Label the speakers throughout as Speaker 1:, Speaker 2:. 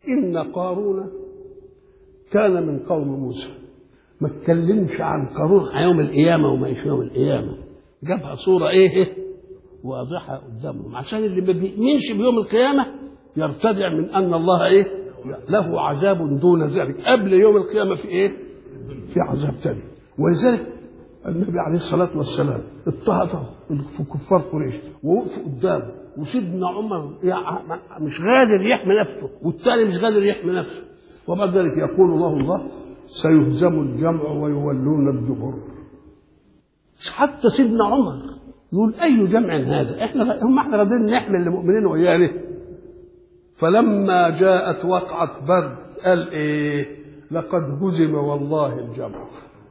Speaker 1: إن قارون كان من قوم موسى ما اتكلمش عن قارون يوم القيامة وما يش يوم القيامة جابها صورة إيه واضحة قدامهم عشان اللي ما بيؤمنش بيوم القيامة يرتدع من أن الله إيه له عذاب دون ذلك قبل يوم القيامة في إيه في عذاب ثاني ولذلك النبي عليه الصلاة والسلام اضطهد في كفار قريش ووقفوا قدامه وسيدنا عمر مش قادر يحمي نفسه والثاني مش قادر يحمي نفسه وبعد ذلك يقول الله الله سيهزم الجمع ويولون الدبر حتى سيدنا عمر يقول اي جمع هذا احنا هم احنا راضيين نحمل المؤمنين وياه فلما جاءت وقعة برد قال ايه لقد هزم والله الجمع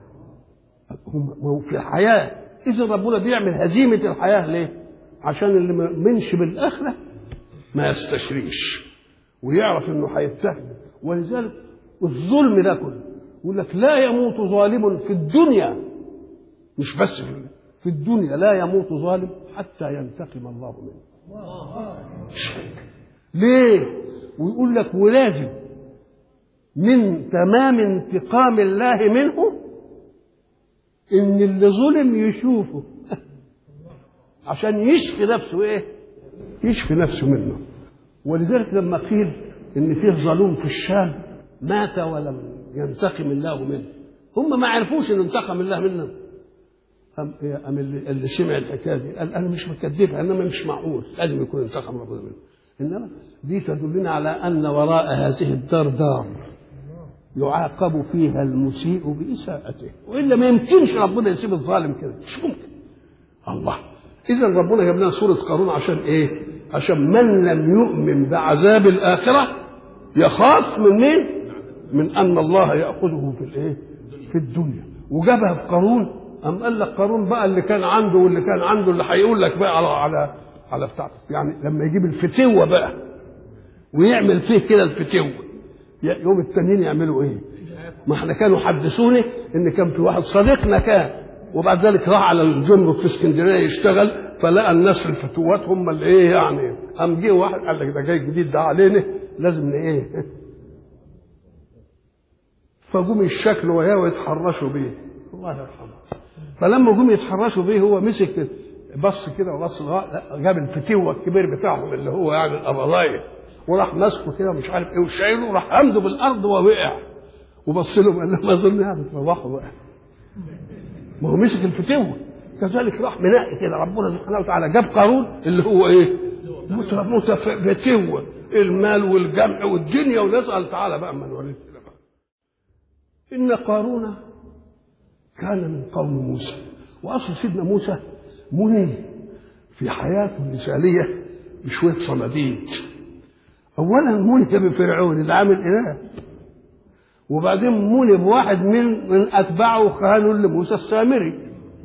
Speaker 1: هم في الحياة إذا ربنا بيعمل هزيمة الحياة ليه؟ عشان اللي ما يؤمنش بالآخرة ما يستشريش ويعرف إنه هيتهم ولذلك الظلم ده كله يقول لك لا يموت ظالم في الدنيا مش بس في, في الدنيا لا يموت ظالم حتى ينتقم الله منه ليه؟ ويقول لك ولازم من تمام انتقام الله منه ان اللي ظلم يشوفه عشان يشفي نفسه ايه يشفي نفسه منه ولذلك لما قيل ان فيه ظلوم في الشام مات ولم ينتقم الله منه هم ما عرفوش ان انتقم الله منهم أم, أم اللي, اللي سمع الحكايه دي قال انا مش مكذبها انما مش معقول لازم يكون انتقم ربنا منه انما دي تدلنا على ان وراء هذه الدار دار يعاقب فيها المسيء بإساءته وإلا ما يمكنش ربنا يسيب الظالم كده مش ممكن الله إذا ربنا جاب لنا سورة قارون عشان إيه؟ عشان من لم يؤمن بعذاب الآخرة يخاف من مين؟ من أن الله يأخذه في الإيه؟ في الدنيا وجابها في قارون أم قال لك قارون بقى اللي كان عنده واللي كان عنده اللي هيقول لك بقى على على على بتاع يعني لما يجيب الفتوة بقى ويعمل فيه كده الفتوة يوم التانيين يعملوا ايه؟ ما احنا كانوا حدثوني ان كان في واحد صديقنا كان وبعد ذلك راح على الجمرك في اسكندريه يشتغل فلقى الناس الفتوات هم اللي ايه يعني قام جه واحد قال لك ده جاي جديد ده علينا لازم ايه فجم يشكلوا وياه ويتحرشوا بيه الله يرحمه فلما جم يتحرشوا بيه هو مسك بص كده وبص جاب الفتوه الكبير بتاعهم اللي هو يعني القبضايه وراح ماسكه كده مش عارف ايه وشايله وراح عمده بالارض ووقع وبص لهم قال لهم اظن يعني تروحوا بقى ما هو مسك الفتوه كذلك راح منقي كده ربنا سبحانه وتعالى جاب قارون اللي هو ايه؟ متفتوه المال والجمع والدنيا ونسال تعالى بقى ما نوريك كده بقى ان قارون كان من قوم موسى واصل سيدنا موسى مني في حياته المثاليه بشويه صناديد اولا مني بفرعون اللي عامل اله وبعدين مني بواحد من من اتباعه كانوا لموسى السامري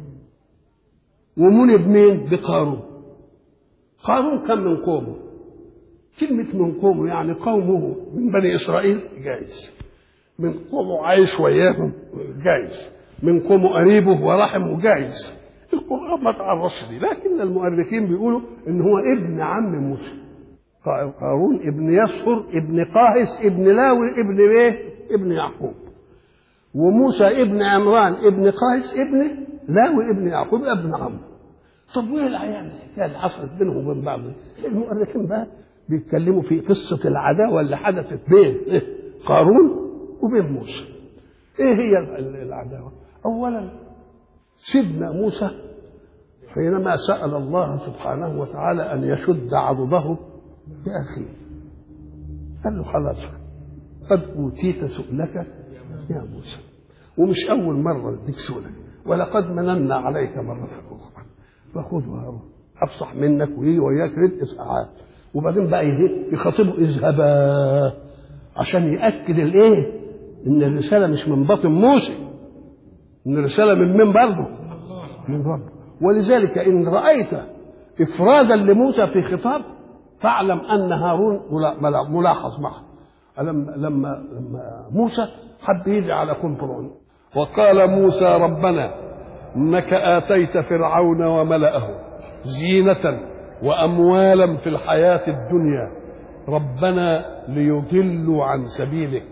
Speaker 1: ومني بمين بقارون قارون كان من قومه كلمة من قومه يعني قومه من بني إسرائيل جايز من قومه عايش وياهم جايز من قومه قريبه ورحمه جايز القرآن ما تعرفش دي لكن المؤرخين بيقولوا إن هو ابن عم موسى قارون ابن يسخر ابن قاهس ابن لاوي ابن ايه ابن يعقوب وموسى ابن عمران ابن قاهس ابن لاوي ابن يعقوب ابن عمرو طب وايه العيال الحكايه اللي حصلت بينهم وبين بعض المؤرخين بقى بيتكلموا في قصه العداوه اللي حدثت بين قارون وبين موسى ايه هي العداوه اولا سيدنا موسى حينما سال الله سبحانه وتعالى ان يشد عضده بأخيه قال له خلاص قد أوتيت سؤلك يا موسى ومش أول مرة اديك سؤلك ولقد مننا عليك مرة أخرى فخذ هارون أفصح منك ويجي وياك رد إسعاف وبعدين بقى يخاطبه اذهبا عشان يأكد الإيه؟ إن الرسالة مش من باطن موسى إن الرسالة من من برضه من ربه ولذلك إن رأيت إفرادا لموسى في خطاب فاعلم ان هارون ملاحظ معه لما لما لما موسى حب يدعي على قوم فرعون وقال موسى ربنا انك اتيت فرعون وملأه زينة واموالا في الحياة الدنيا ربنا ليضلوا عن سبيلك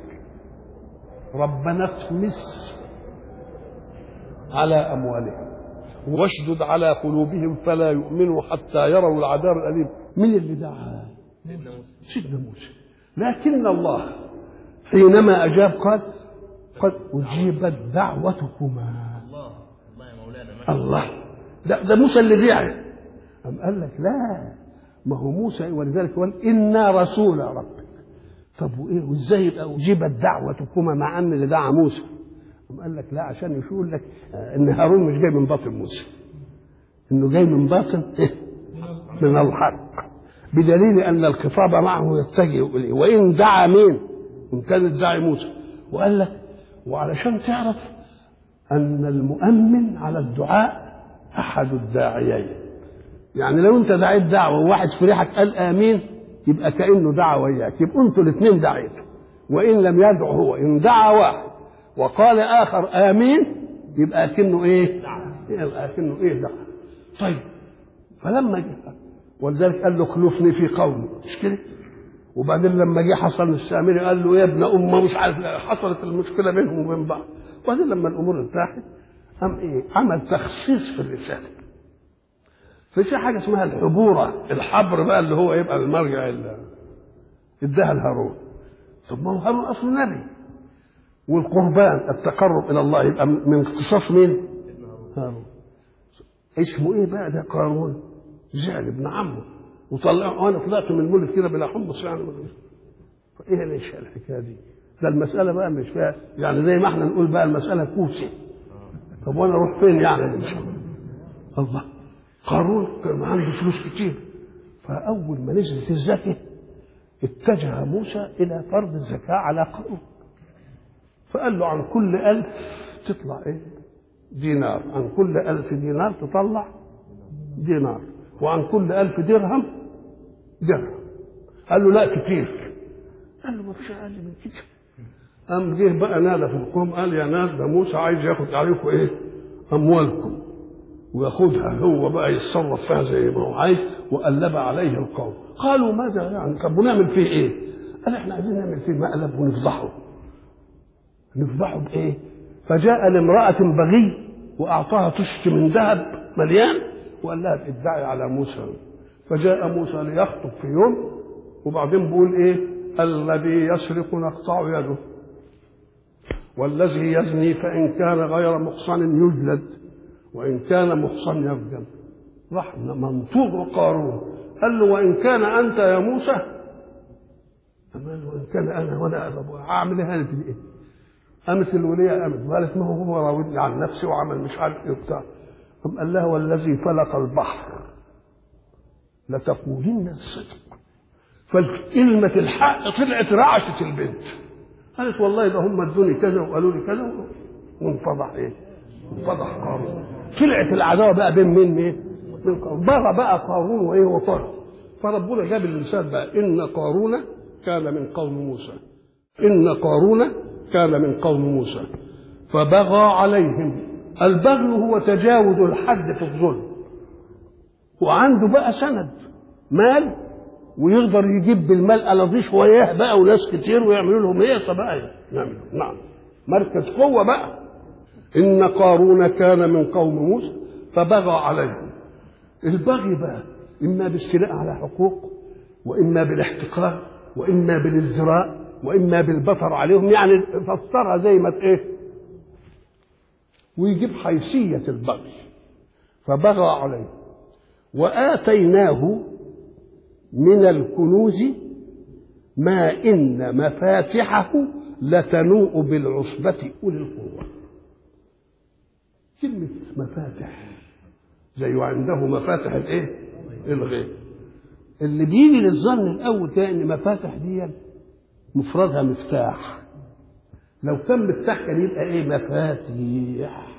Speaker 1: ربنا اطمس على أموالهم واشدد على قلوبهم فلا يؤمنوا حتى يروا العذاب الأليم من اللي دعا سيدنا موسى لكن الله حينما أجاب قال قد أجيبت دعوتكما
Speaker 2: الله الله يا مولانا ما
Speaker 1: الله ده, ده موسى اللي دعا أم قال لك لا ما هو موسى ولذلك قال إنا رسول ربك طب وإيه وإزاي يبقى أجيبت دعوتكما مع أن اللي دعا موسى أم قال لك لا عشان يقول لك آه، إن هارون مش جاي من باطن موسى إنه جاي من باطن إيه؟ من الحق بدليل أن الخطاب معه يتجه إليه وإن دعا مين إن كانت داعي موسى وقال لك وعلشان تعرف أن المؤمن على الدعاء أحد الداعيين يعني لو أنت دعيت دعوة وواحد في ريحك قال آمين يبقى كأنه دعا وياك يبقوا أنتوا الاثنين دعيتوا وإن لم يدعو هو إن دعا واحد وقال آخر آمين يبقى كأنه إيه؟ يبقى كأنه إيه دعا طيب فلما جه ولذلك قال له خلفني في قومي مش كده؟ وبعدين لما جه حصل السامري قال له يا ابن امه مش عارف حصلت المشكله بينهم وبين بعض وبعدين لما الامور ارتاحت قام ايه عمل تخصيص في الرساله ففي حاجه اسمها الحبوره الحبر بقى اللي هو يبقى المرجع اللي اداها لهارون طب ما هو هارون اصله نبي والقربان التقرب الى الله يبقى من اختصاص مين؟ هارون اسمه ايه بقى ده قارون؟ زعل ابن عمه وطلع وانا طلعت من المولد كده بلا حمص يعني فايه ليش الحكايه دي؟ ده المساله بقى مش فيها يعني زي ما احنا نقول بقى المساله كوسه طب وانا اروح فين يعني ان شاء الله؟ الله قارون كان عنده فلوس كتير فاول ما نزلت الزكاه اتجه موسى الى فرض الزكاه على قارون فقال له عن كل ألف تطلع ايه؟ دينار عن كل ألف دينار تطلع دينار وعن كل ألف درهم درهم قال له لا كتير قال له ما فيش أقل من كده قام جه بقى نادى في القوم قال يا ناس ده موسى عايز ياخد عليكم ايه؟ أموالكم وياخدها هو بقى يتصرف فيها زي ما هو عايز وقلب عليه القوم قالوا ماذا يعني طب ونعمل فيه ايه؟ قال احنا عايزين نعمل فيه مقلب ونفضحه نفضحه بايه؟ فجاء لامرأة بغي وأعطاها طشت من ذهب مليان وقال لها ادعي على موسى فجاء موسى ليخطب في يوم وبعدين بيقول ايه الذي يسرق نقطع يده والذي يزني فإن كان غير محصن يجلد وإن كان محصن يرجم راح منطوق قارون قال له وإن كان أنت يا موسى قال له وإن كان أنا وأنا أبا أعمل إيه في إيه قامت الولية قامت وقالت ما هو هو راودني عن نفسي وعمل مش عارف ايه وبتاع قام قال لها والذي فلق البحر لتقولن الصدق فكلمة الحق طلعت رعشت البنت قالت والله ده هم ادوني كذا وقالوا لي كذا وانفضح ايه؟ انفضح قارون طلعت العداوه بقى بين مين ايه؟ بين قارون بغى بقى قارون وايه وطغى فربنا جاب الانسان بقى ان قارون كان من قوم موسى ان قارون كان من قوم موسى فبغى عليهم البغي هو تجاوز الحد في الظلم وعنده بقى سند مال ويقدر يجيب بالمال ألاضيش وياه بقى وناس كتير ويعملوا لهم ايه طب ايه نعم نعم مركز قوة بقى إن قارون كان من قوم موسى فبغى عليهم البغي بقى إما بالاستيلاء على حقوق وإما بالاحتقار وإما بالازدراء وإما بالبطر عليهم يعني فسرها زي ما ايه ويجيب حيثية البغي فبغى عليه وآتيناه من الكنوز ما إن مفاتحه لتنوء بالعصبة أولي القوة كلمة مفاتح زي عنده مفاتح الايه؟ الغيب اللي بيجي للظن الأول كده إن مفاتح دي مفردها مفتاح لو كان مفتاح كان يبقى ايه مفاتيح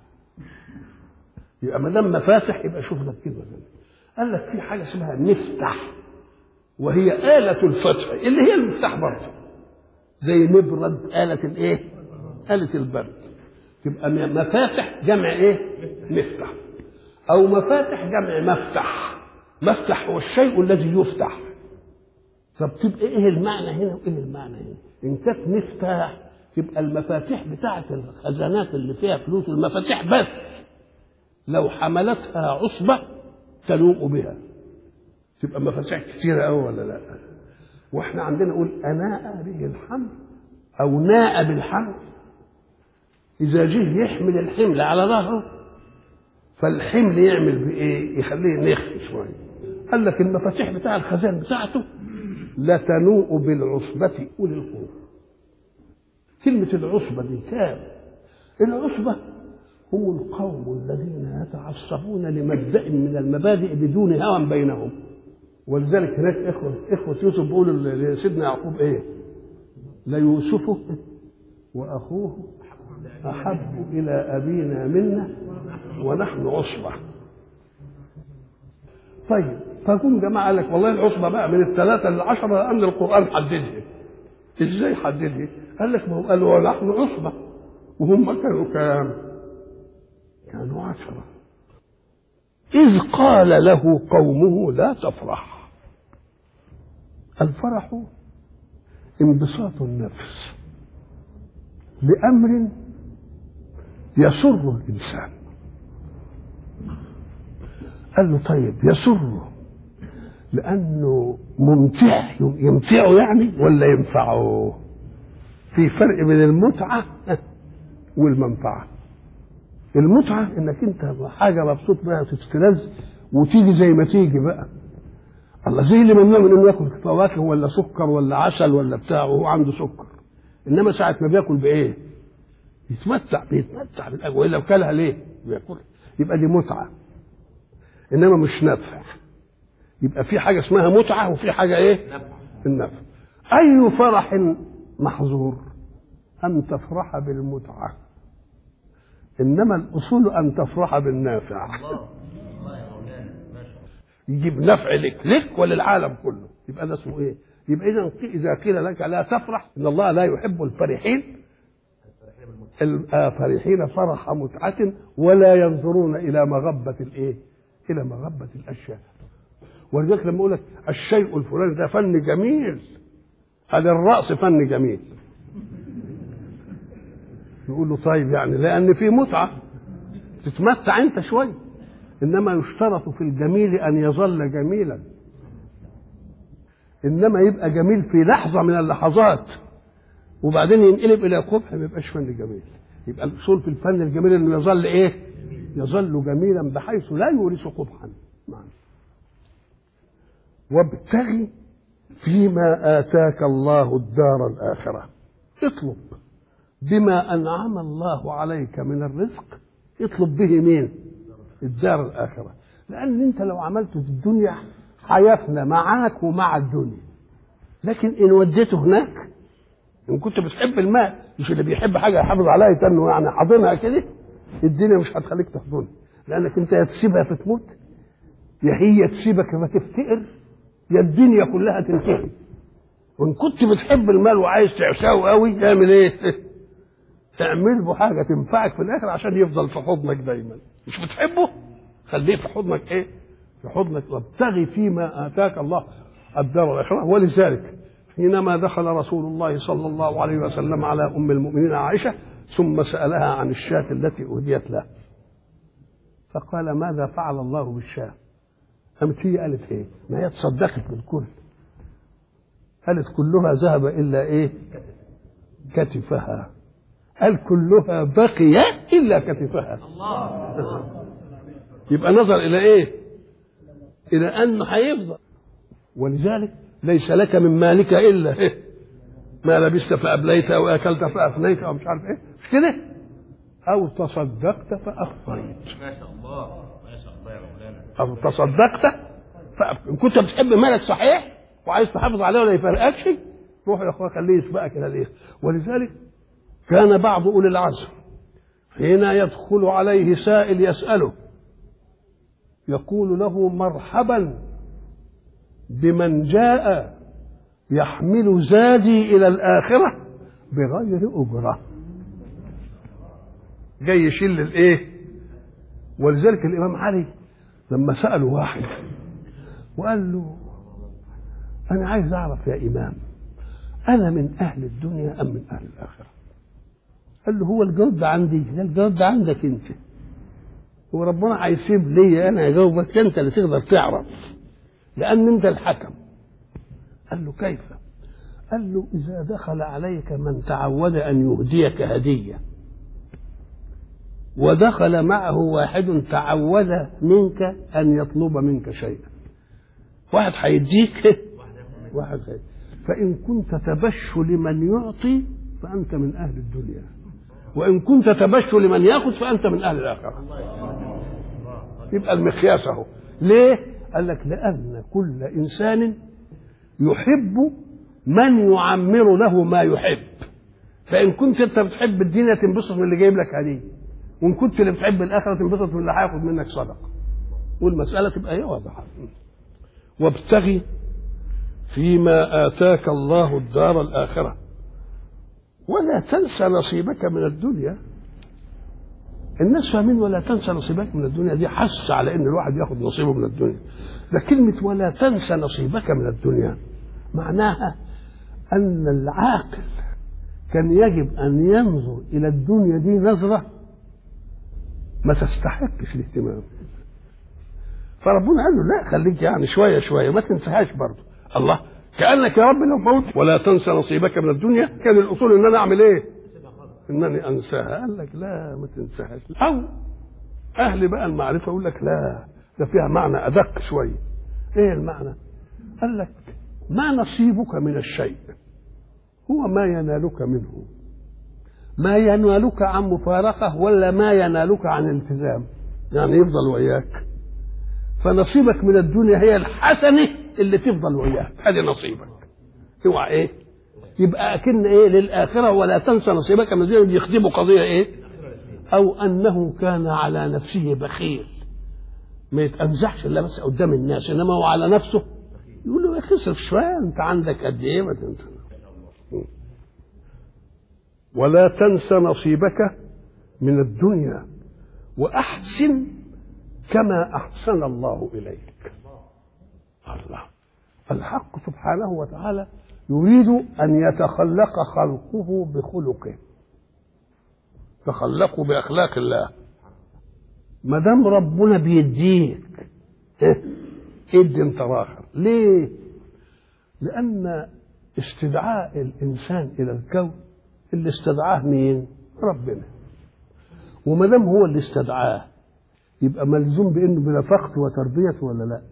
Speaker 1: يبقى ما دام مفاتح يبقى شوف لك كده قال لك في حاجه اسمها مفتح وهي آلة الفتح اللي هي المفتاح برضه زي مبرد آلة الايه؟ آلة البرد تبقى مفاتح جمع ايه؟ مفتح أو مفاتح جمع مفتح مفتح هو الشيء الذي يفتح طب تبقى ايه المعنى هنا وايه المعنى هنا ان كانت مفتاح تبقى المفاتيح بتاعه الخزانات اللي فيها فلوس المفاتيح بس لو حملتها عصبه تنوء بها تبقى مفاتيح كتيره قوي ولا لا واحنا عندنا نقول اناء به الحمل او ناء بالحمل اذا جه يحمل الحمل على ظهره فالحمل يعمل بايه يخليه نخف شويه قال لك المفاتيح بتاع الخزان بتاعته لا تنوء بالعصبة أولي القوة كلمة العصبة دي كام العصبة هم القوم الذين يتعصبون لمبدأ من المبادئ بدون هوى بينهم ولذلك هناك إخوة إخوة يوسف بيقولوا لسيدنا يعقوب إيه؟ ليوسف وأخوه أحب إلى أبينا منا ونحن عصبة طيب فجم جماعة قال لك والله العصبة بقى من الثلاثة للعشرة لأن القرآن حددها إزاي حددها؟ قال لك ما هو قالوا ونحن عصبة وهم كانوا كام؟ كانوا عشرة إذ قال له قومه لا تفرح الفرح انبساط النفس لأمر يسر الإنسان قال له طيب يسره لأنه ممتع يمتعه يعني ولا ينفعه في فرق بين المتعة والمنفعة المتعة انك انت حاجة مبسوط بها وتستلذ وتيجي زي ما تيجي بقى الله زي اللي ممنوع من انه ياكل فواكه ولا سكر ولا عسل ولا بتاع وهو عنده سكر انما ساعة ما بياكل بايه؟ يتمتع بيتمتع بالاكل والا كلها ليه؟ بياكلها يبقى دي متعة انما مش نفع يبقى في حاجة اسمها متعة وفي حاجة ايه؟
Speaker 2: نفع
Speaker 1: النفع أي فرح محظور أن تفرح بالمتعة إنما الأصول أن تفرح بالنافع
Speaker 2: الله الله يا مولانا ما شاء الله
Speaker 1: يجيب نفع لك لك وللعالم كله يبقى ده اسمه ايه يبقى اذا اذا قيل لك لا تفرح ان الله لا يحب الفرحين الفرحين فرح متعة ولا ينظرون إلى مغبة الإيه؟ إلى مغبة الأشياء ولذلك لما أقول لك الشيء الفلاني ده فن جميل هذا الرأس فن جميل يقول له طيب يعني لأن في متعة تتمتع أنت شوية إنما يشترط في الجميل أن يظل جميلا إنما يبقى جميل في لحظة من اللحظات وبعدين ينقلب إلى قبح ما يبقاش فن جميل يبقى الأصول في الفن الجميل إنه يظل إيه؟ يظل جميلا بحيث لا يورث قبحا معنى. وابتغي فيما آتاك الله الدار الآخرة اطلب بما أنعم الله عليك من الرزق اطلب به مين الدار الآخرة لأن أنت لو عملته في الدنيا حيفنا معاك ومع الدنيا لكن إن وديته هناك إن كنت بتحب المال مش اللي بيحب حاجة يحافظ عليها يتنه يعني حاضنها كده الدنيا مش هتخليك تحضنها لأنك أنت يا تسيبها فتموت يا هي تسيبك فتفتقر يا الدنيا كلها تنتهي وان كنت بتحب المال وعايز تعشاه قوي تعمل ايه؟ تعمل له حاجه تنفعك في الاخر عشان يفضل في حضنك دايما مش بتحبه؟ خليه في حضنك ايه؟ في حضنك وابتغي فيما اتاك الله الدار الاخره ولذلك حينما دخل رسول الله صلى الله عليه وسلم على ام المؤمنين عائشه ثم سالها عن الشاة التي اهديت له فقال ماذا فعل الله بالشاة؟ قامت هي قالت ايه؟ ما هي تصدقت بالكل قالت كلها ذهب الا ايه؟ كتفها قال كلها بقي الا كتفها يبقى نظر الى ايه؟ الى انه هيفضل ولذلك ليس لك من مالك الا إيه؟ ما لبست فابليت او اكلت فافنيت او مش عارف ايه مش كده؟ او تصدقت فاخفيت
Speaker 2: ما شاء الله ما شاء الله يا مولانا
Speaker 1: أو تصدقت فإن كنت بتحب مالك صحيح وعايز تحافظ عليه ولا يفرقكش روح يا اخويا خليه يسبقك الى الايه ولذلك كان بعض اولي العزم حين يدخل عليه سائل يساله يقول له مرحبا بمن جاء يحمل زادي الى الاخره بغير اجره جاي يشيل الايه ولذلك الامام علي لما سأله واحد وقال له انا عايز اعرف يا امام انا من اهل الدنيا ام من اهل الاخره قال له هو الجواب ده عندي ده الجواب ده عندك انت هو ربنا هيسيب لي انا اجاوبك انت اللي تقدر تعرف لان انت الحكم قال له كيف قال له اذا دخل عليك من تعود ان يهديك هديه ودخل معه واحد تعود منك ان يطلب منك شيئا واحد هيديك واحد هيديك فان كنت تبش لمن يعطي فانت من اهل الدنيا وان كنت تبش لمن ياخذ فانت من اهل الاخره يبقى المقياس اهو ليه قال لك لان كل انسان يحب من يعمر له ما يحب فان كنت انت بتحب الدنيا تنبسط من اللي جايب لك هديه وان كنت اللي بتحب الاخره تنبسط من اللي هياخد منك صدقه والمساله تبقى ايه واضحه وابتغي فيما اتاك الله الدار الاخره ولا تنسى نصيبك من الدنيا الناس فاهمين ولا تنسى نصيبك من الدنيا دي حس على ان الواحد ياخد نصيبه من الدنيا ده كلمة ولا تنسى نصيبك من الدنيا معناها أن العاقل كان يجب أن ينظر إلى الدنيا دي نظرة ما تستحقش الاهتمام فربنا قال له لا خليك يعني شوية شوية ما تنساهاش برضه الله كأنك يا رب لو قلت ولا تنسى نصيبك من الدنيا كان الأصول إن أنا أعمل إيه؟ إنني أنساها قال لك لا ما تنساهاش أو أهل بقى المعرفة يقول لك لا ده فيها معنى أدق شوية إيه المعنى؟ قال لك ما نصيبك من الشيء هو ما ينالك منه ما ينالك عن مفارقة ولا ما ينالك عن التزام يعني يفضل وياك فنصيبك من الدنيا هي الحسنة اللي تفضل وياك هذه نصيبك اوعى ايه يبقى اكن ايه للاخره ولا تنسى نصيبك من الدنيا يخدموا قضيه ايه او انه كان على نفسه بخيل ما يتأمزحش الا بس قدام الناس انما هو على نفسه يقول له يا اخي اصرف شويه انت عندك قد ايه ما تنسى ولا تنس نصيبك من الدنيا واحسن كما احسن الله اليك الله الحق سبحانه وتعالى يريد ان يتخلق خلقه بخلقه تخلقوا باخلاق الله ما دام ربنا بيديك إيه؟ ادي انت راخر ليه لان استدعاء الانسان الى الكون اللي استدعاه مين ربنا وما دام هو اللي استدعاه يبقى ملزوم بانه بنفقته وتربيته ولا لا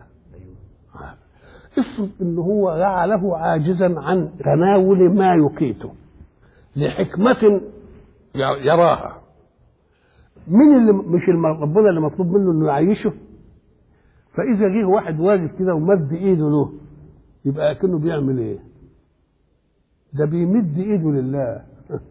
Speaker 1: افرض ان هو جعله عاجزا عن تناول ما يقيته لحكمة يراها مين اللي مش ربنا اللي مطلوب منه انه يعيشه فاذا جه واحد واجد كده ومد ايده له يبقى كأنه بيعمل ايه ده بيمد ايده لله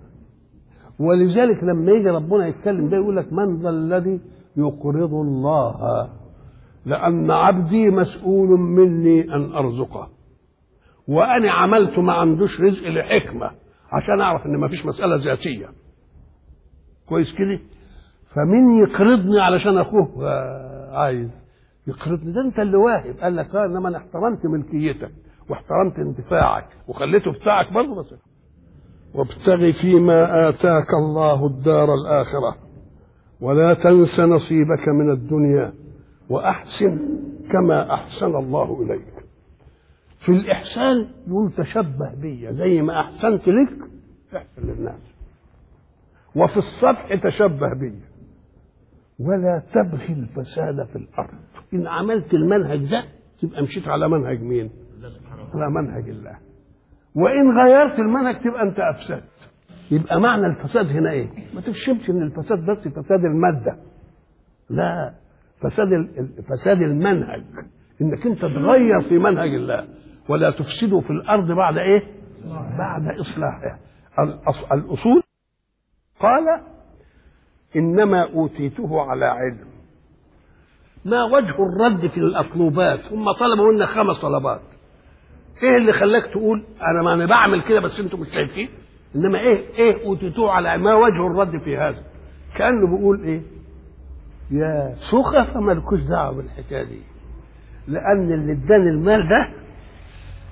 Speaker 1: ولذلك لما يجي ربنا يتكلم ده يقول لك من ذا الذي يقرض الله لأن عبدي مسؤول مني أن أرزقه وأنا عملت ما عندوش رزق لحكمة عشان أعرف إن ما فيش مسألة ذاتية كويس كده فمين يقرضني علشان أخوه عايز يقرضني ده أنت اللي واهب قال لك آه إنما أنا احترمت ملكيتك واحترمت انتفاعك وخليته بتاعك برضه بس وابتغ فيما آتاك الله الدار الآخرة ولا تنس نصيبك من الدنيا وأحسن كما أحسن الله إليك في الإحسان يقول تشبه بي زي ما أحسنت لك احسن للناس وفي السطح تشبه بي ولا تبغي الفساد في الأرض إن عملت المنهج ده تبقى مشيت على منهج مين؟ على منهج الله وإن غيرت المنهج تبقى أنت أفسدت يبقى معنى الفساد هنا إيه؟ ما تفشمش إن الفساد بس فساد المادة لا فساد فساد المنهج انك انت تغير في منهج الله ولا تفسدوا في الارض بعد ايه؟ بعد اصلاحها الاصول قال انما اوتيته على علم ما وجه الرد في الاطلوبات هم طلبوا منا خمس طلبات ايه اللي خلاك تقول انا ما انا بعمل كده بس انتم مش شايفين انما ايه ايه اوتيتوه على ما وجه الرد في هذا كانه بيقول ايه يا سخف مالكوش دعوه بالحكايه دي لان اللي اداني المال ده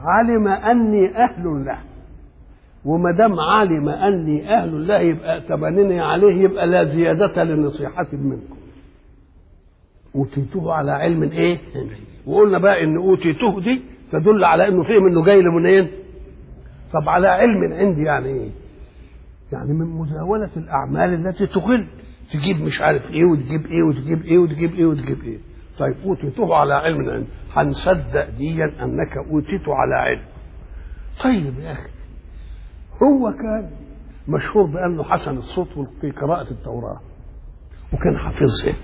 Speaker 1: علم اني اهل له وما دام علم اني اهل له يبقى تبنني عليه يبقى لا زياده لنصيحه منكم اوتيته على علم ايه وقلنا بقى ان اوتيته دي تدل على انه فهم انه جاي لي منين طب على علم عندي يعني ايه يعني من مزاولة الأعمال التي تغل تجيب مش عارف إيه وتجيب إيه وتجيب إيه وتجيب إيه وتجيب إيه طيب أوتيته على علم عندي هنصدق ديا أنك أوتيته على علم طيب يا أخي هو كان مشهور بأنه حسن الصوت في قراءة التوراة وكان حافظها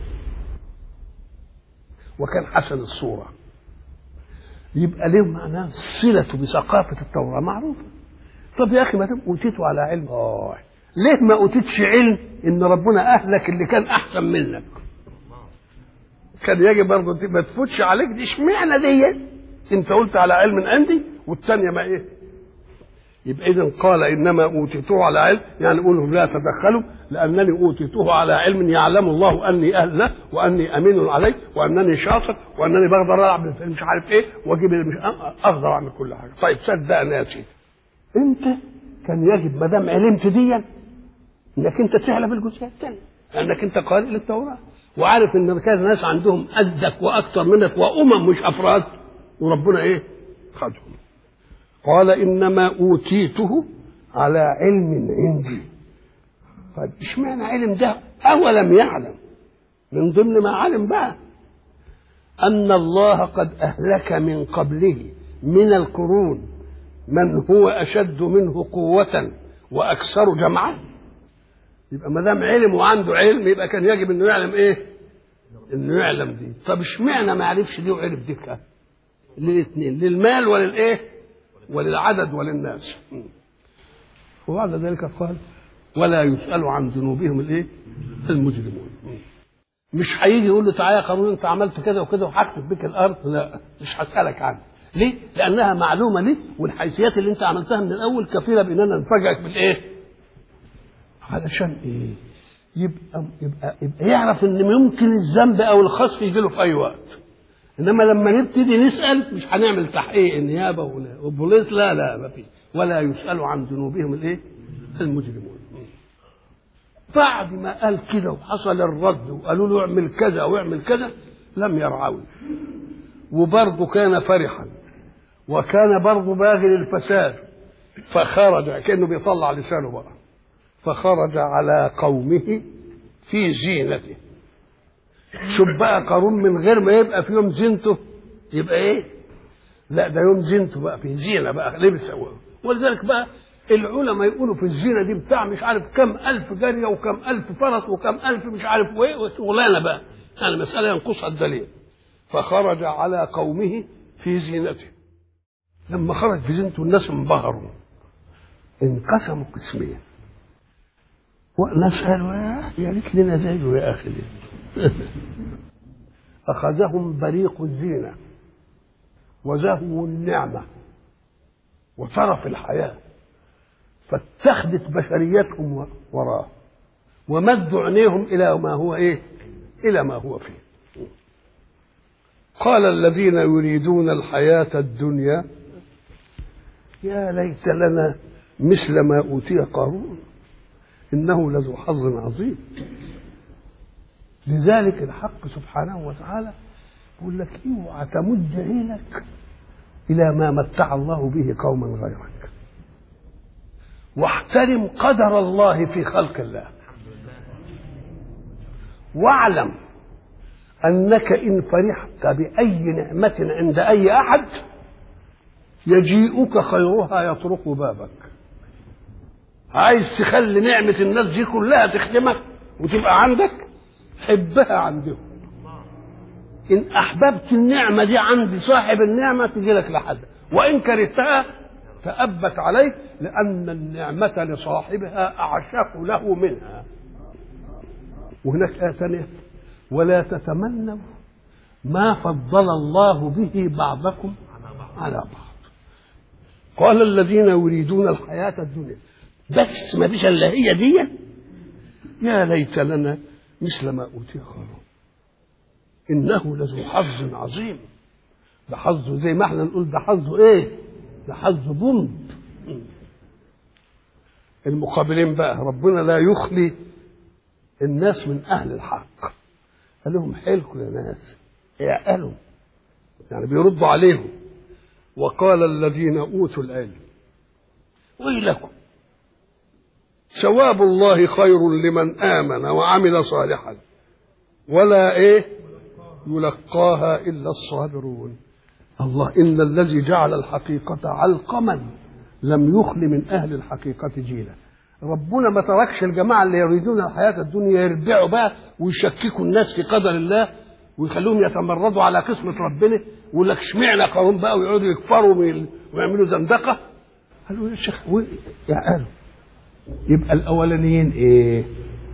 Speaker 1: وكان حسن الصورة يبقى له معناه صلته بثقافة التوراة معروفة طب يا أخي ما دام أوتيته على علم آه ليه ما أوتيتش علم إن ربنا أهلك اللي كان أحسن منك كان يجب برضه ما تفوتش عليك دي اشمعنى دي انت قلت على علم عندي والثانيه ما ايه يبقى اذا قال انما اوتيته على علم يعني قولوا لا تدخلوا لانني اوتيته على علم يعلم الله اني اهل له واني امين عليه وانني شاطر وانني بقدر العب مش عارف ايه واجيب مش اقدر اعمل كل حاجه طيب صدقني يا سيدي انت كان يجب ما دام علمت ديا انك انت تحلف الجزئيه الثانيه لانك انت قارئ للتوراه وعارف ان كان ناس عندهم قدك واكثر منك وامم مش افراد وربنا ايه خدهم قال انما اوتيته على علم عندي طيب اشمعنى علم ده اولم يعلم من ضمن ما علم بقى ان الله قد اهلك من قبله من القرون من هو اشد منه قوه واكثر جمعا يبقى ما دام علم وعنده علم يبقى كان يجب انه يعلم ايه؟ انه يعلم دي طب اشمعنى ما عرفش دي وعرف دي كده؟ للاثنين للمال وللايه؟ وللعدد وللناس وبعد ذلك قال ولا يسأل عن ذنوبهم الايه؟ المجرمون مش هيجي يقول له تعالى يا قارون انت عملت كذا وكذا وحكت بك الارض لا مش هسألك عنه ليه؟ لأنها معلومة لي والحيثيات اللي أنت عملتها من الأول كفيلة بأننا نفاجئك بالإيه؟ علشان إيه؟ يبقى يبقى يبقى يعرف إن ممكن الذنب أو الخسف يجي له في أي وقت. إنما لما نبتدي نسأل مش هنعمل تحقيق النيابة ولا والبوليس لا لا ما في ولا يسألوا عن ذنوبهم الإيه؟ المجرمون. بعد ما قال كده وحصل الرد وقالوا له اعمل كذا واعمل كذا لم يرعوي وبرضه كان فرحا وكان برضه باغي للفساد فخرج كانه بيطلع لسانه بقى فخرج على قومه في زينته شوف بقى قارون من غير ما يبقى في يوم زينته يبقى ايه لا ده يوم زينته بقى في زينه بقى لبس ولذلك بقى العلماء يقولوا في الزينه دي بتاع مش عارف كم الف جاريه وكم الف فرس وكم الف مش عارف وايه وشغلانه بقى يعني مساله ينقصها الدليل فخرج على قومه في زينته لما خرج في زينته الناس انبهروا انقسموا قسمين وناس قالوا يا يا ريت لنا زيه يا اخي اخذهم بريق الزينه وزهو النعمه وطرف الحياه فاتخذت بشريتهم وراه ومدوا عينيهم الى ما هو ايه الى ما هو فيه قال الذين يريدون الحياة الدنيا يا ليت لنا مثل ما أوتي قارون إنه لذو حظ عظيم لذلك الحق سبحانه وتعالى يقول لك اوعى تمد عينك إلى ما متع الله به قوما غيرك واحترم قدر الله في خلق الله واعلم أنك إن فرحت بأي نعمة عند أي أحد يجيئك خيرها يطرق بابك عايز تخلي نعمة الناس دي كلها تخدمك وتبقى عندك حبها عندهم إن أحببت النعمة دي عند صاحب النعمة تجي لك لحد وإن كرهتها فأبت عليك لأن النعمة لصاحبها أعشق له منها وهناك آية ثانية ولا تتمنوا ما فضل الله به بعضكم على بعض قال الذين يريدون الحياة الدنيا بس ما فيش الا هي دي يا ليت لنا مثل ما اوتي قارون انه لذو حظ عظيم ده حظه زي ما احنا نقول ده حظه ايه ده حظ بومب المقابلين بقى ربنا لا يخلي الناس من اهل الحق قال لهم حيلكم يا ناس اعقلوا يعني بيردوا عليهم وقال الذين اوتوا العلم ويلكم ثواب الله خير لمن امن وعمل صالحا ولا ايه يلقاها الا الصابرون الله ان الذي جعل الحقيقه علقما لم يخل من اهل الحقيقه جيلا ربنا ما تركش الجماعه اللي يريدون الحياه الدنيا يربعوا بقى ويشككوا الناس في قدر الله ويخلوهم يتمردوا على قسمه ربنا ويقول لك اشمعنى قارون بقى ويقعدوا يكفروا ويعملوا زندقه قالوا يا شيخ يا قالوا يبقى الاولانيين ايه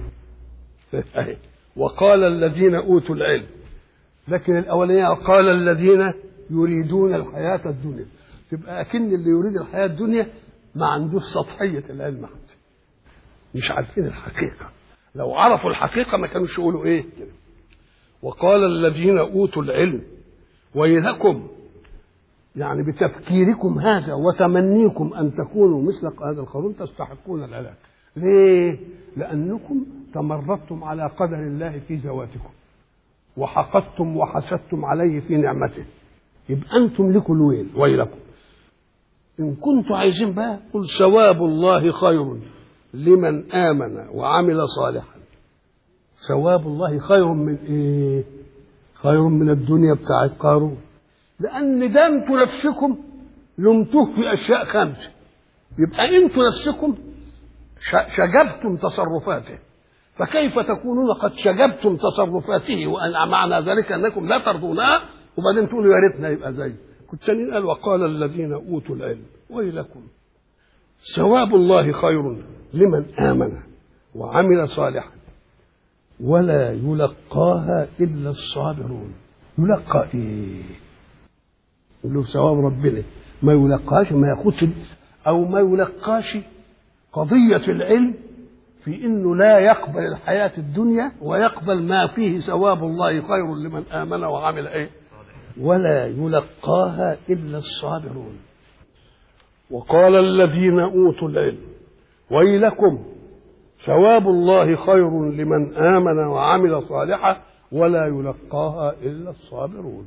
Speaker 1: وقال الذين اوتوا العلم لكن الاولانيين قال الذين يريدون الحياه الدنيا تبقى اكن اللي يريد الحياه الدنيا ما عندوش سطحيه العلم حتى مش عارفين الحقيقه لو عرفوا الحقيقه ما كانوش يقولوا ايه كده وقال الذين اوتوا العلم ويلكم يعني بتفكيركم هذا وتمنيكم ان تكونوا مثل هذا القارون تستحقون الهلاك ليه لانكم تمردتم على قدر الله في ذواتكم وحقدتم وحسدتم عليه في نعمته يبقى انتم لكم الويل ويلكم ان كنتم عايزين بقى قل ثواب الله خير لمن امن وعمل صالحا ثواب الله خير من ايه خير من الدنيا بتاعت قارون لان ده انتوا نفسكم لمتوه في اشياء خمسه يبقى انتوا نفسكم شجبتم تصرفاته فكيف تكونون قد شجبتم تصرفاته وان معنى ذلك انكم لا ترضونها وبعدين تقولوا يا ريتنا يبقى زي كنت قال وقال الذين اوتوا العلم ويلكم ثواب الله خير لمن امن وعمل صالحا ولا يلقاها الا الصابرون يلقى ايه يقول له ثواب ربنا ما يلقاش ما ياخدش او ما يلقاش قضيه العلم في انه لا يقبل الحياه الدنيا ويقبل ما فيه ثواب الله خير لمن امن وعمل ايه ولا يلقاها الا الصابرون وقال الذين اوتوا العلم ويلكم ثواب الله خير لمن امن وعمل صالحا ولا يلقاها الا الصابرون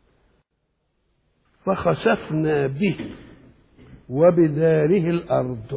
Speaker 1: فخسفنا به وبداره الارض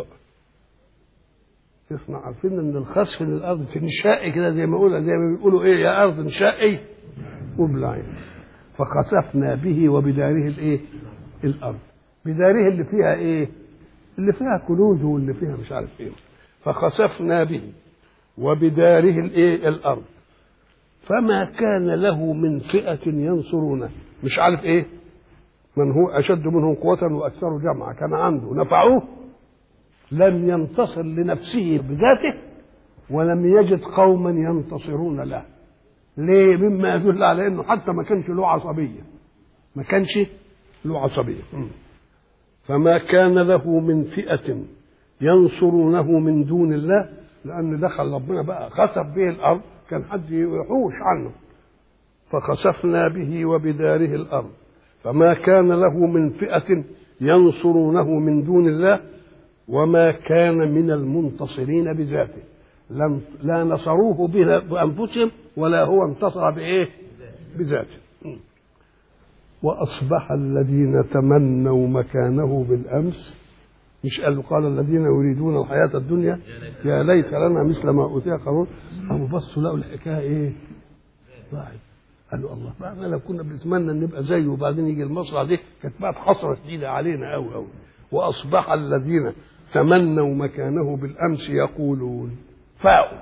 Speaker 1: احنا عارفين ان الخسف من الارض في انشاء كده زي ما يقولوا زي ما بيقولوا ايه يا ارض انشائي وابلعي فخسفنا به وبداره الايه الارض بداره اللي فيها ايه اللي فيها كنوز واللي فيها مش عارف ايه فخسفنا به وبداره الايه الارض فما كان له من فئة ينصرونه مش عارف ايه من هو اشد منهم قوة واكثر جمعا كان عنده نفعوه لم ينتصر لنفسه بذاته ولم يجد قوما ينتصرون له ليه مما يدل على انه حتى ما كانش له عصبيه ما كانش له عصبيه فما كان له من فئه ينصرونه من دون الله لان دخل ربنا بقى خسف به الارض كان حد يحوش عنه فخسفنا به وبداره الارض فما كان له من فئه ينصرونه من دون الله وما كان من المنتصرين بذاته لم لا نصروه بانفسهم ولا هو انتصر بايه بذاته واصبح الذين تمنوا مكانه بالامس مش قال قال الذين يريدون الحياه الدنيا يا ليت لنا مثل ما اوتي قارون قاموا بصوا لقوا الحكايه ايه ضاعت قالوا الله بقى لو كنا بنتمنى ان نبقى زيه وبعدين يجي المصرع دي كانت بقى حسره شديده علينا قوي قوي واصبح الذين تمنوا مكانه بالامس يقولون فاء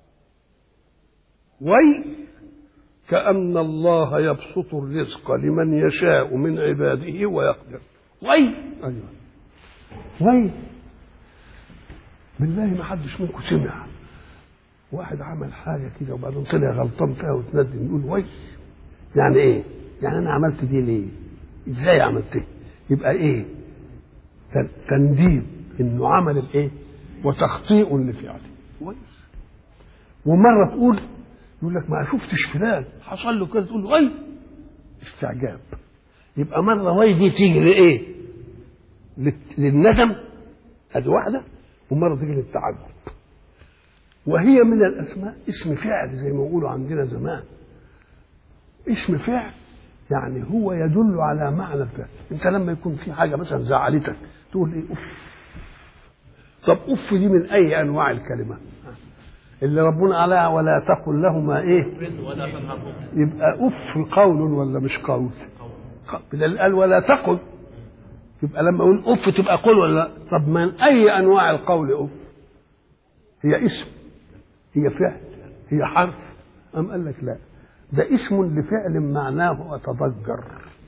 Speaker 1: وي كأن الله يبسط الرزق لمن يشاء من عباده ويقدر وي أيوة وي بالله ما حدش منكم سمع واحد عمل حاجه كده وبعدين طلع غلطان فيها وتندم يقول وي يعني ايه؟ يعني انا عملت دي ليه؟ ازاي عملت يبقى ايه؟ تنديم انه عمل الايه؟ وتخطيء لفعله كويس ومره تقول يقول لك ما شفتش فلان حصل له كده تقول وي استعجاب يبقى مره وي دي تيجي لايه؟ للت- للندم ادي واحده ومره تيجي للتعجب وهي من الاسماء اسم فعل زي ما يقولوا عندنا زمان اسم فعل يعني هو يدل على معنى الفعل انت لما يكون في حاجه مثلا زعلتك تقول ايه اوف طب اوف دي من اي انواع الكلمه اللي ربنا عليها ولا تقل لهما ايه
Speaker 2: ولا تنهرهم
Speaker 1: يبقى اف قول ولا مش قول بدل قال ولا تقل يبقى لما اقول اف تبقى قول ولا لا طب من اي انواع القول اف هي اسم هي فعل هي حرف ام قال لك لا ده اسم لفعل معناه اتضجر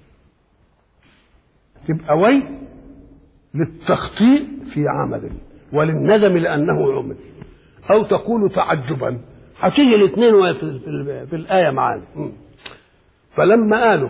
Speaker 1: تبقى وي للتخطيء في عمل وللندم لانه عمل او تقول تعجبا هتيجي الاثنين وهي في, في, في الايه معانا م. فلما قالوا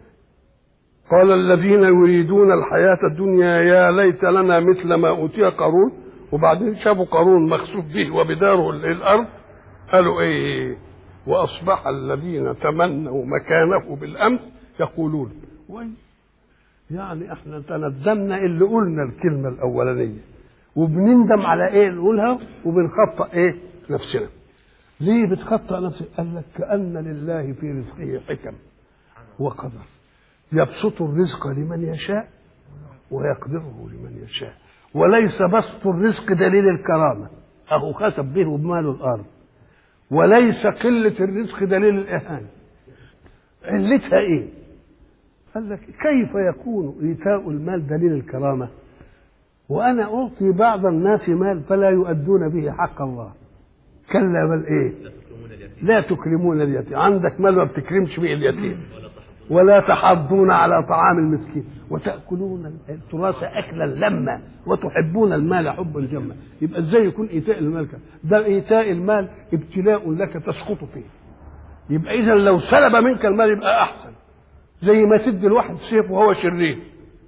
Speaker 1: قال الذين يريدون الحياة الدنيا يا ليت لنا مثل ما أوتي قارون وبعدين شافوا قارون مخسوف به وبداره الأرض قالوا إيه وأصبح الذين تمنوا مكانه بالأمس يقولون وي يعني احنا تندمنا اللي قلنا الكلمة الأولانية وبنندم على ايه نقولها وبنخطأ ايه نفسنا ليه بتخطأ نفسك قال لك كأن لله في رزقه حكم وقدر يبسط الرزق لمن يشاء ويقدره لمن يشاء وليس بسط الرزق دليل الكرامة أهو خسب به بمال الأرض وليس قلة الرزق دليل الإهانة علتها إيه؟ قال لك كيف يكون إيتاء المال دليل الكرامة وأنا أعطي بعض الناس مال فلا يؤدون به حق الله كلا بل إيه لا تكرمون اليتيم عندك مال ما بتكرمش به اليتيم ولا تحضون على طعام المسكين وتأكلون التراث أكلا لما وتحبون المال حبا جما يبقى ازاي يكون إيتاء المال كده؟ ده إيتاء المال ابتلاء لك تسقط فيه يبقى إذا لو سلب منك المال يبقى أحسن زي ما تدي الواحد سيف وهو شرير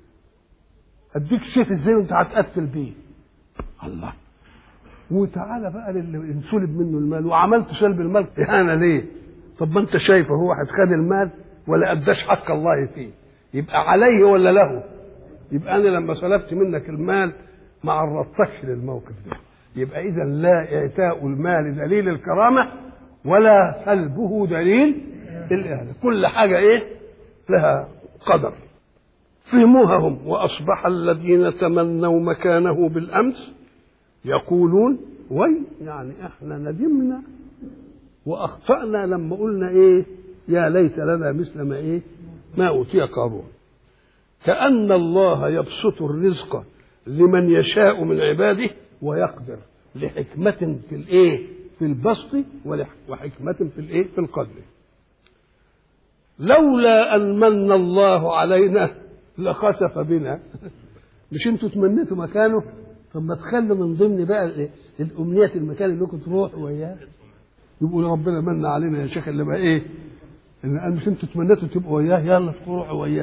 Speaker 1: اديك سيف ازاي وانت هتقتل بيه الله وتعالى بقى للي انسلب منه المال وعملت سلب المال اهانه ليه؟ طب ما انت شايفه هو واحد خد المال ولا اداش حق الله فيه يبقى عليه ولا له؟ يبقى انا لما سلبت منك المال ما عرضتكش للموقف ده يبقى اذا لا اعتاء المال دليل الكرامه ولا سلبه دليل الاهانه كل حاجه ايه؟ لها قدر فهموها هم واصبح الذين تمنوا مكانه بالامس يقولون وي يعني احنا ندمنا واخطانا لما قلنا ايه يا ليت لنا مثل ما ايه ما اوتي قارون كان الله يبسط الرزق لمن يشاء من عباده ويقدر لحكمة في الايه في البسط وحكمة في الايه في القدر لولا ان من الله علينا لخسف بنا مش انتوا تمنيتوا مكانه طب ما تخلوا من ضمن بقى الامنيات المكان اللي كنت تروح وياه يبقوا ربنا من علينا يا شيخ اللي بقى ايه ان مش انتوا تمنيتوا تبقوا وياه يلا تروحوا وياه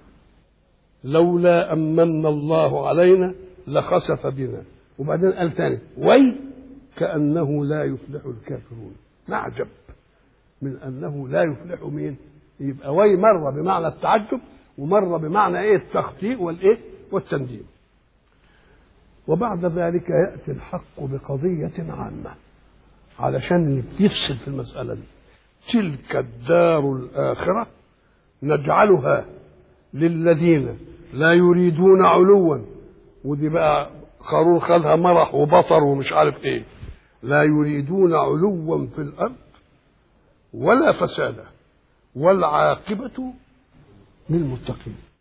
Speaker 1: لولا ان من الله علينا لخسف بنا وبعدين قال تاني وي كانه لا يفلح الكافرون نعجب من انه لا يفلح مين يبقى وي مره بمعنى التعجب ومره بمعنى ايه التخطيء والايه والتنديم وبعد ذلك ياتي الحق بقضيه عامه علشان يفصل في المساله دي تلك الدار الاخره نجعلها للذين لا يريدون علوا ودي بقى قارون خدها مرح وبطر ومش عارف ايه لا يريدون علوا في الارض ولا فسادا والعاقبه للمتقين